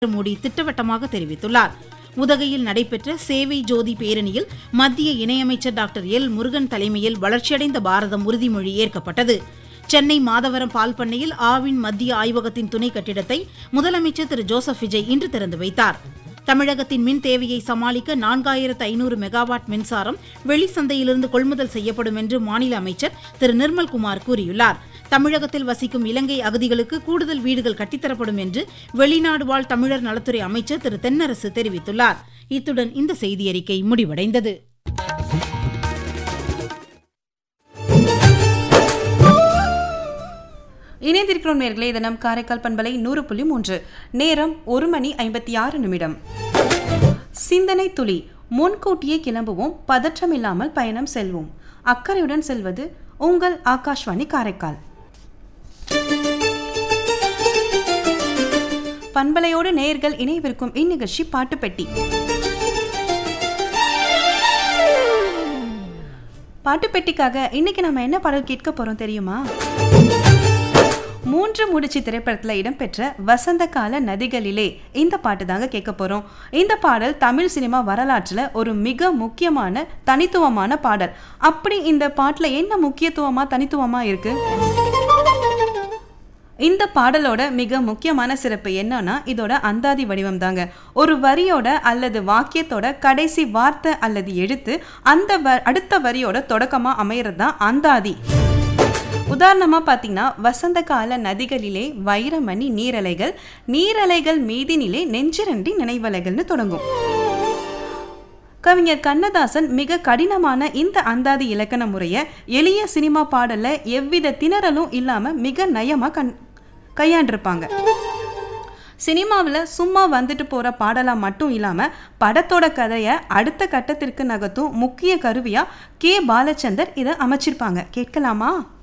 மோடி திட்டவட்டமாக தெரிவித்துள்ளார் உதகையில் நடைபெற்ற சேவை ஜோதி பேரணியில் மத்திய இணையமைச்சர் டாக்டர் எல் முருகன் தலைமையில் வளர்ச்சியடைந்த பாரதம் உறுதிமொழி ஏற்கப்பட்டது சென்னை மாதவரம் பால் பண்ணையில் ஆவின் மத்திய ஆய்வகத்தின் துணை கட்டிடத்தை முதலமைச்சர் திரு ஜோசப் விஜய் இன்று திறந்து வைத்தார் தமிழகத்தின் மின் தேவையை சமாளிக்க நான்காயிரத்து ஐநூறு மெகாவாட் மின்சாரம் வெளிச்சந்தையிலிருந்து கொள்முதல் செய்யப்படும் என்று மாநில அமைச்சர் திரு நிர்மல்குமார் கூறியுள்ளார் தமிழகத்தில் வசிக்கும் இலங்கை அகதிகளுக்கு கூடுதல் வீடுகள் கட்டித்தரப்படும் என்று வெளிநாடு வாழ் தமிழர் நலத்துறை அமைச்சர் திரு தென்னரசு தெரிவித்துள்ளார் இத்துடன் இந்த செய்தியறிக்கை முடிவடைந்தது இணைந்திருக்கிறோம் நேர்களே தினம் காரைக்கால் பண்பலை நூறு புள்ளி மூன்று நேரம் ஒரு மணி ஐம்பத்தி ஆறு நிமிடம் சிந்தனை துளி முன்கூட்டியே கிளம்புவோம் பதற்றம் இல்லாமல் பயணம் செல்வோம் அக்கறையுடன் செல்வது உங்கள் ஆகாஷ்வாணி காரைக்கால் பண்பலையோடு நேர்கள் இணைவிருக்கும் இந்நிகழ்ச்சி பாட்டு பெட்டி பாட்டு பெட்டிக்காக இன்னைக்கு நம்ம என்ன பாடல் கேட்க போறோம் தெரியுமா மூன்று முடிச்சு திரைப்படத்தில் இடம்பெற்ற வசந்த கால நதிகளிலே இந்த பாட்டு தாங்க கேட்க போறோம் இந்த பாடல் தமிழ் சினிமா வரலாற்றில் ஒரு மிக முக்கியமான தனித்துவமான பாடல் அப்படி இந்த பாட்டில் என்ன முக்கியத்துவமா தனித்துவமா இருக்கு இந்த பாடலோட மிக முக்கியமான சிறப்பு என்னன்னா இதோட அந்தாதி வடிவம் தாங்க ஒரு வரியோட அல்லது வாக்கியத்தோட கடைசி வார்த்தை அல்லது எழுத்து அந்த வ அடுத்த வரியோட தொடக்கமாக அமையிறது தான் அந்தாதி உதாரணமாக பார்த்தீங்கன்னா வசந்த கால நதிகளிலே வைரமணி நீரலைகள் நீரலைகள் மீதினிலே நெஞ்சிரண்டி நினைவலைகள்னு தொடங்கும் கவிஞர் கண்ணதாசன் மிக கடினமான இந்த அந்தாதி இலக்கண முறையை எளிய சினிமா பாடல்ல எவ்வித திணறலும் இல்லாமல் மிக நயமாக கண் கையாண்டிருப்பாங்க சினிமாவில் சும்மா வந்துட்டு போகிற பாடலாக மட்டும் இல்லாமல் படத்தோட கதையை அடுத்த கட்டத்திற்கு நகர்த்தும் முக்கிய கருவியாக கே பாலச்சந்தர் இதை அமைச்சிருப்பாங்க கேட்கலாமா